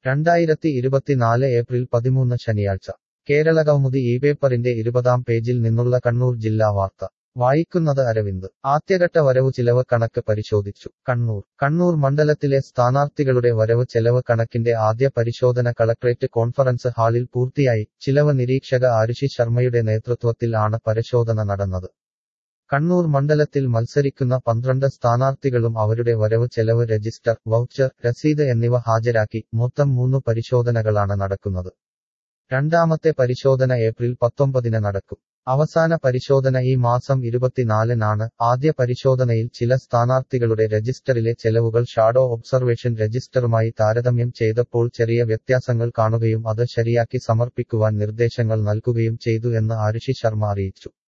രണ്ടായിരത്തി ഇരുപത്തിനാല് ഏപ്രിൽ പതിമൂന്ന് ശനിയാഴ്ച കേരള കൗമുദി ഈ പേപ്പറിന്റെ ഇരുപതാം പേജിൽ നിന്നുള്ള കണ്ണൂർ ജില്ലാ വാർത്ത വായിക്കുന്നത് അരവിന്ദ് ആദ്യഘട്ട വരവു ചിലവ് കണക്ക് പരിശോധിച്ചു കണ്ണൂർ കണ്ണൂർ മണ്ഡലത്തിലെ സ്ഥാനാർത്ഥികളുടെ വരവ് ചെലവ് കണക്കിന്റെ ആദ്യ പരിശോധന കളക്ട്രേറ്റ് കോൺഫറൻസ് ഹാളിൽ പൂർത്തിയായി ചിലവ് നിരീക്ഷക ആരുഷി ശർമ്മയുടെ നേതൃത്വത്തിൽ ആണ് പരിശോധന നടന്നത് കണ്ണൂർ മണ്ഡലത്തിൽ മത്സരിക്കുന്ന പന്ത്രണ്ട് സ്ഥാനാർത്ഥികളും അവരുടെ വരവ് ചെലവ് രജിസ്റ്റർ വൗച്ചർ രസീത് എന്നിവ ഹാജരാക്കി മൊത്തം മൂന്ന് പരിശോധനകളാണ് നടക്കുന്നത് രണ്ടാമത്തെ പരിശോധന ഏപ്രിൽ പത്തൊമ്പതിന് നടക്കും അവസാന പരിശോധന ഈ മാസം ഇരുപത്തിനാലിനാണ് ആദ്യ പരിശോധനയിൽ ചില സ്ഥാനാർത്ഥികളുടെ രജിസ്റ്ററിലെ ചെലവുകൾ ഷാഡോ ഒബ്സർവേഷൻ രജിസ്റ്ററുമായി താരതമ്യം ചെയ്തപ്പോൾ ചെറിയ വ്യത്യാസങ്ങൾ കാണുകയും അത് ശരിയാക്കി സമർപ്പിക്കുവാൻ നിർദ്ദേശങ്ങൾ നൽകുകയും ചെയ്തു എന്ന് ആരുഷി ശർമ്മ അറിയിച്ചു